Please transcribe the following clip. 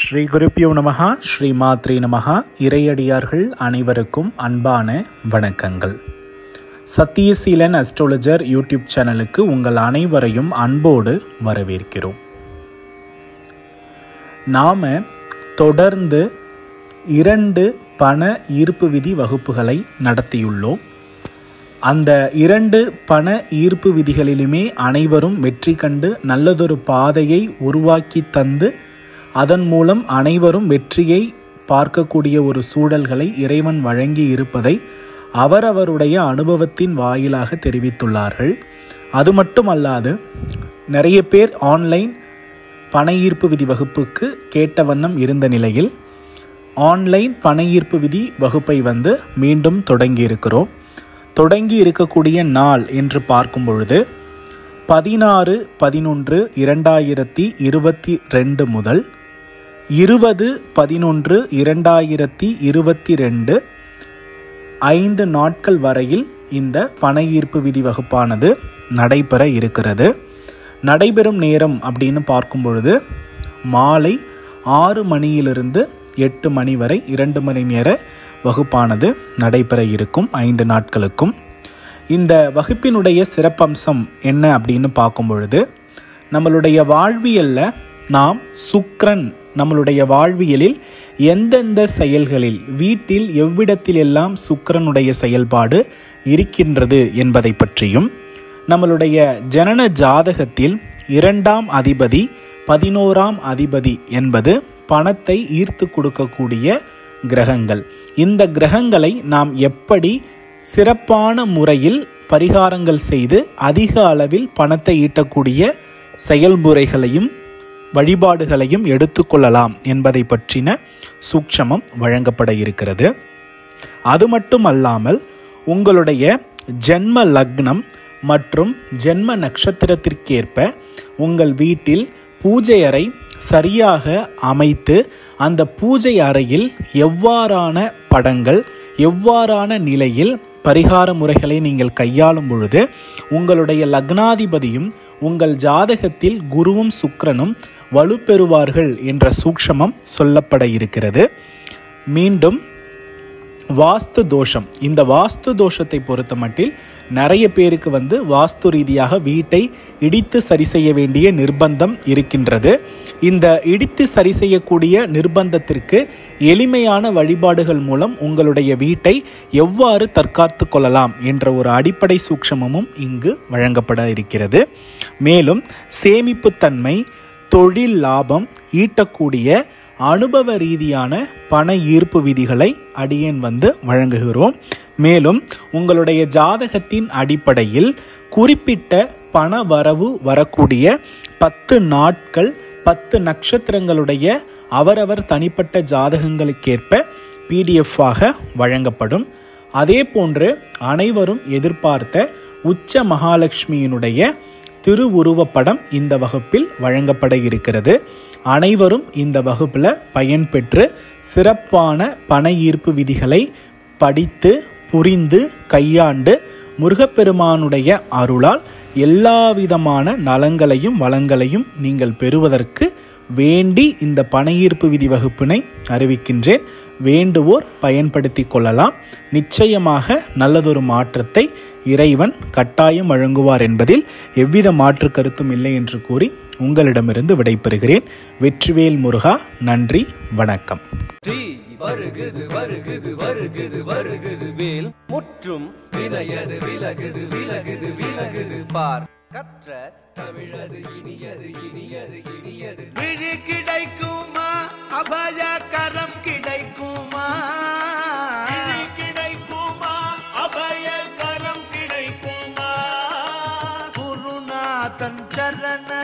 ஸ்ரீ குருப்பியோ நமகா ஸ்ரீ மாத்ரி நமகா இறையடியார்கள் அனைவருக்கும் அன்பான வணக்கங்கள் சத்தியசீலன் அஸ்ட்ரோலஜர் யூடியூப் சேனலுக்கு உங்கள் அனைவரையும் அன்போடு வரவேற்கிறோம் நாம தொடர்ந்து இரண்டு பண ஈர்ப்பு விதி வகுப்புகளை நடத்தியுள்ளோம் அந்த இரண்டு பண ஈர்ப்பு விதிகளிலுமே அனைவரும் வெற்றி கண்டு நல்லதொரு பாதையை உருவாக்கி தந்து அதன் மூலம் அனைவரும் வெற்றியை பார்க்கக்கூடிய ஒரு சூழல்களை இறைவன் வழங்கி இருப்பதை அவரவருடைய அனுபவத்தின் வாயிலாக தெரிவித்துள்ளார்கள் அது மட்டுமல்லாது நிறைய பேர் ஆன்லைன் பண ஈர்ப்பு விதி வகுப்புக்கு கேட்ட வண்ணம் இருந்த நிலையில் ஆன்லைன் பண ஈர்ப்பு விதி வகுப்பை வந்து மீண்டும் தொடங்கி இருக்கிறோம் தொடங்கி இருக்கக்கூடிய நாள் என்று பார்க்கும் பொழுது பதினாறு பதினொன்று இரண்டாயிரத்தி இருபத்தி ரெண்டு முதல் இருபது பதினொன்று இரண்டாயிரத்தி இருபத்தி ரெண்டு ஐந்து நாட்கள் வரையில் இந்த பண ஈர்ப்பு விதி வகுப்பானது நடைபெற இருக்கிறது நடைபெறும் நேரம் அப்படின்னு பார்க்கும் பொழுது மாலை ஆறு மணியிலிருந்து எட்டு மணி வரை இரண்டு மணி நேர வகுப்பானது நடைபெற இருக்கும் ஐந்து நாட்களுக்கும் இந்த வகுப்பினுடைய சிறப்பம்சம் என்ன அப்படின்னு பார்க்கும் பொழுது நம்மளுடைய வாழ்வியல்ல நாம் சுக்ரன் நம்மளுடைய வாழ்வியலில் எந்தெந்த செயல்களில் வீட்டில் எவ்விடத்தில் எல்லாம் சுக்கிரனுடைய செயல்பாடு இருக்கின்றது என்பதை பற்றியும் நம்மளுடைய ஜனன ஜாதகத்தில் இரண்டாம் அதிபதி பதினோராம் அதிபதி என்பது பணத்தை ஈர்த்து கொடுக்கக்கூடிய கிரகங்கள் இந்த கிரகங்களை நாம் எப்படி சிறப்பான முறையில் பரிகாரங்கள் செய்து அதிக அளவில் பணத்தை ஈட்டக்கூடிய செயல்முறைகளையும் வழிபாடுகளையும் எடுத்துக்கொள்ளலாம் என்பதை பற்றின சூட்சமம் வழங்கப்பட இருக்கிறது அது மட்டுமல்லாமல் உங்களுடைய ஜென்ம லக்னம் மற்றும் ஜென்ம நட்சத்திரத்திற்கேற்ப உங்கள் வீட்டில் பூஜை அறை சரியாக அமைத்து அந்த பூஜை அறையில் எவ்வாறான படங்கள் எவ்வாறான நிலையில் பரிகார முறைகளை நீங்கள் கையாளும் பொழுது உங்களுடைய லக்னாதிபதியும் உங்கள் ஜாதகத்தில் குருவும் சுக்கிரனும் வலுப்பெறுவார்கள் என்ற சூக்ஷமம் சொல்லப்பட இருக்கிறது மீண்டும் வாஸ்து தோஷம் இந்த வாஸ்து தோஷத்தை பொறுத்த மட்டில் நிறைய பேருக்கு வந்து வாஸ்து ரீதியாக வீட்டை இடித்து சரி செய்ய வேண்டிய நிர்பந்தம் இருக்கின்றது இந்த இடித்து சரி செய்யக்கூடிய நிர்பந்தத்திற்கு எளிமையான வழிபாடுகள் மூலம் உங்களுடைய வீட்டை எவ்வாறு தற்காத்து கொள்ளலாம் என்ற ஒரு அடிப்படை சூக்ஷமமும் இங்கு வழங்கப்பட இருக்கிறது மேலும் சேமிப்புத்தன்மை தொழில் லாபம் ஈட்டக்கூடிய அனுபவ ரீதியான பண ஈர்ப்பு விதிகளை அடியேன் வந்து வழங்குகிறோம் மேலும் உங்களுடைய ஜாதகத்தின் அடிப்படையில் குறிப்பிட்ட பண வரவு வரக்கூடிய பத்து நாட்கள் பத்து நட்சத்திரங்களுடைய அவரவர் தனிப்பட்ட ஜாதகங்களுக்கேற்ப பிடிஎஃப்பாக வழங்கப்படும் அதே போன்று அனைவரும் எதிர்பார்த்த உச்ச மகாலட்சுமியினுடைய திருவுருவப்படம் இந்த வகுப்பில் வழங்கப்பட இருக்கிறது அனைவரும் இந்த வகுப்பில் பயன்பெற்று சிறப்பான பண ஈர்ப்பு விதிகளை படித்து புரிந்து கையாண்டு முருகப்பெருமானுடைய அருளால் எல்லா விதமான நலங்களையும் வளங்களையும் நீங்கள் பெறுவதற்கு வேண்டி இந்த பண ஈர்ப்பு விதி வகுப்பினை அறிவிக்கின்றேன் வேண்டுவோர் பயன்படுத்தி கொள்ளலாம் நிச்சயமாக நல்லதொரு மாற்றத்தை இறைவன் கட்டாயம் வழங்குவார் என்பதில் எவ்வித மாற்று கருத்தும் இல்லை என்று கூறி உங்களிடமிருந்து விடைபெறுகிறேன் வெற்றிவேல் முருகா நன்றி வணக்கம் தீ வருகுது வருகுது வருகுது வருகுது வேல் முற்றும் வினையது விலகுது விலகுது விலகுது பார் கற்ற தமிழது இனியது இனியது இனியது விழி கிடைக்குமா அபய கரம் கிடைக்குமா விழி கிடைக்குமா அபய கரம் கிடைக்குமா குருநாதன் சரண